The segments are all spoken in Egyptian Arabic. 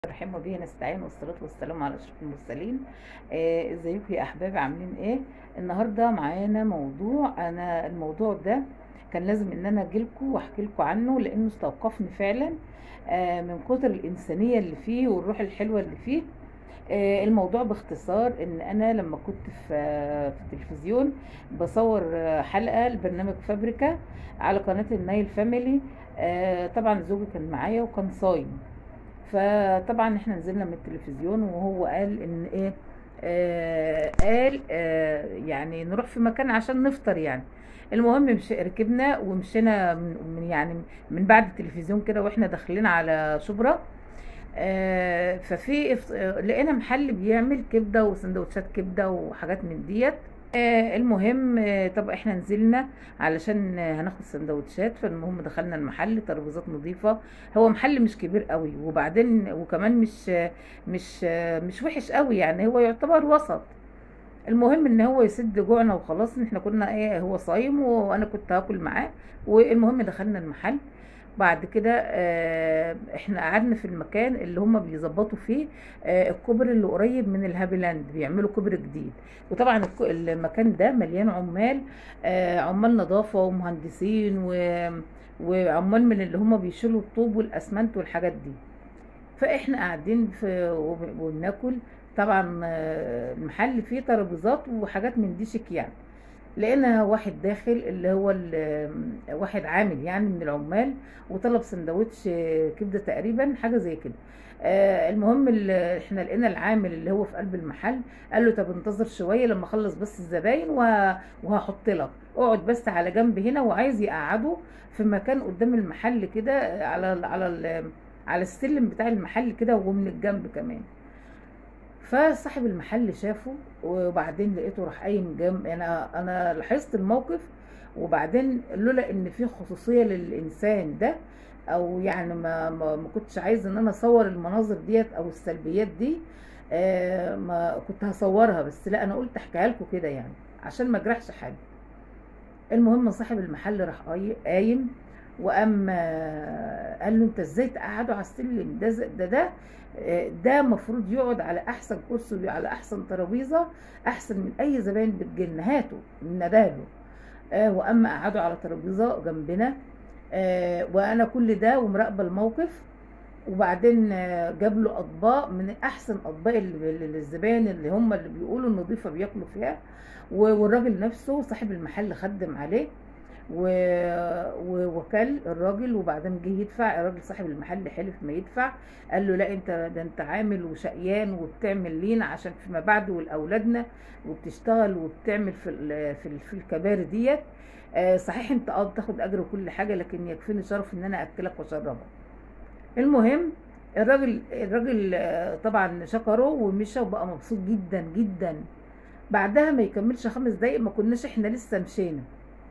الرحيم وبه نستعين والصلاة والسلام على أشرف المرسلين آه، ازيكم يا أحبابي عاملين ايه النهاردة معانا موضوع أنا الموضوع ده كان لازم إن أنا أجيلكم وأحكي لكم عنه لأنه استوقفني فعلا آه، من كتر الإنسانية اللي فيه والروح الحلوة اللي فيه آه، الموضوع باختصار ان انا لما كنت في في التلفزيون بصور آه، حلقه لبرنامج فابريكا على قناه النايل فاميلي آه، طبعا زوجي كان معايا وكان صايم فطبعا احنا نزلنا من التلفزيون وهو قال ان ايه آه قال آه يعني نروح في مكان عشان نفطر يعني المهم مش ركبنا ومشينا من من- يعني من بعد التلفزيون كده واحنا داخلين على شبرا آه ففي افت- آه، لقينا محل بيعمل كبده وسندوتشات كبده وحاجات من ديت آه المهم آه طب احنا نزلنا علشان آه، هناخد سندوتشات فالمهم دخلنا المحل ترابيزات نظيفه هو محل مش كبير قوي وبعدين وكمان مش آه، مش آه، مش وحش قوي يعني هو يعتبر وسط المهم ان هو يسد جوعنا وخلاص احنا كنا ايه هو صايم وانا كنت هاكل معاه والمهم دخلنا المحل بعد كده آه، احنا قعدنا في المكان اللي هم بيظبطوا فيه آه، الكوبري اللي قريب من الهابيلاند بيعملوا كوبري جديد وطبعا الك- المكان ده مليان عمال آه، عمال نظافة ومهندسين و وعمال من اللي هم بيشيلوا الطوب والاسمنت والحاجات دي فاحنا قاعدين في وب- وبناكل طبعا آه، المحل فيه ترابيزات وحاجات من دي شيك يعني لقينا واحد داخل اللي هو ال- واحد عامل يعني من العمال وطلب سندوتش آه، كبده تقريبا حاجه زي كده آه، المهم ال- احنا لقينا العامل اللي هو في قلب المحل قال له طب انتظر شويه لما اخلص بس الزباين وه- وهحط لك اقعد بس على جنب هنا وعايز يقعده في مكان قدام المحل كده آه، على ال- على ال- على السلم بتاع المحل كده ومن الجنب كمان فصاحب المحل شافه وبعدين لقيته راح قايم جنب انا انا لاحظت الموقف وبعدين لولا ان في خصوصيه للانسان ده او يعني ما ما, ما كنتش عايز ان انا اصور المناظر ديت او السلبيات دي آه ما كنت هصورها بس لا انا قلت احكيها لكم كده يعني عشان ما اجرحش حد المهم صاحب المحل راح قاي- قايم وقام آه، قال له انت ازاي تقعده على السلم ده ز- ده ده آه، ده مفروض يقعد على احسن كرسي على احسن ترابيزه احسن من اي زباين بتجيلنا هاته نداله آه، واما قعدوا على ترابيزه جنبنا آه، وانا كل ده ومراقبه الموقف وبعدين آه، جاب له اطباق من احسن اطباق ال- ال- الزبائن اللي هم اللي بيقولوا النظيفه بياكلوا فيها و- والراجل نفسه صاحب المحل خدم عليه و- و- وكل الراجل وبعدين جه يدفع الراجل صاحب المحل حلف ما يدفع قال له لا انت ده انت عامل وشقيان وبتعمل لينا عشان فيما بعد ولاولادنا وبتشتغل وبتعمل في ال- في ال- في الكباري ديت آه، صحيح انت اه بتاخد اجر وكل حاجه لكن يكفيني شرف ان انا اكلك واشربك المهم الراجل الراجل آه، طبعا شكره ومشى وبقى مبسوط جدا جدا بعدها ما يكملش خمس دقايق ما كناش احنا لسه مشينا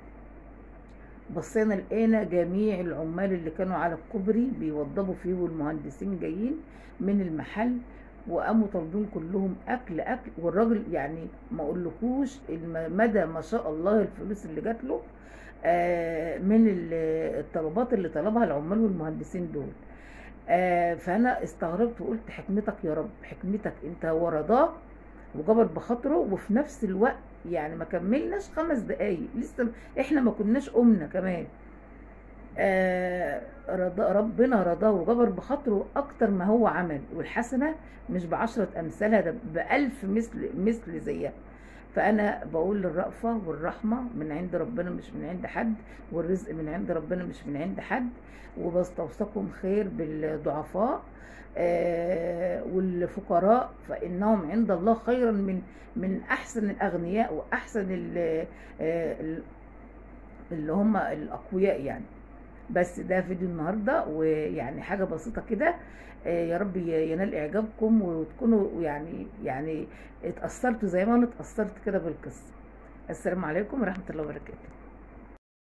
بصينا لقينا جميع العمال اللي كانوا على الكوبري بيوضبوا فيه والمهندسين جايين من المحل وقاموا طالبين كلهم اكل اكل والراجل يعني ما اقولكوش الم- مدى ما شاء الله الفلوس اللي جات له آه، من ال- الطلبات اللي طلبها العمال والمهندسين دول آه، فانا استغربت وقلت حكمتك يا رب حكمتك انت ورضاه وجبر بخاطره وفي نفس الوقت يعني ما كملناش خمس دقايق لسه احنا ما كناش قمنا كمان آه رضا ربنا رضاه وجبر بخاطره اكتر ما هو عمل والحسنه مش بعشرة امثالها ده بألف مثل مثل زيها فانا بقول للرأفة والرحمة من عند ربنا مش من عند حد والرزق من عند ربنا مش من عند حد وبستوصيكم خير بالضعفاء آه والفقراء فانهم عند الله خيرا من من احسن الاغنياء واحسن ال- آه، ال- اللي هم الاقوياء يعني بس ده فيديو النهارده ويعني حاجه بسيطه كده آه، يا رب ي- ينال اعجابكم وتكونوا يعني يعني اتاثرتوا زي ما انا اتاثرت كده بالقصه السلام عليكم ورحمه الله وبركاته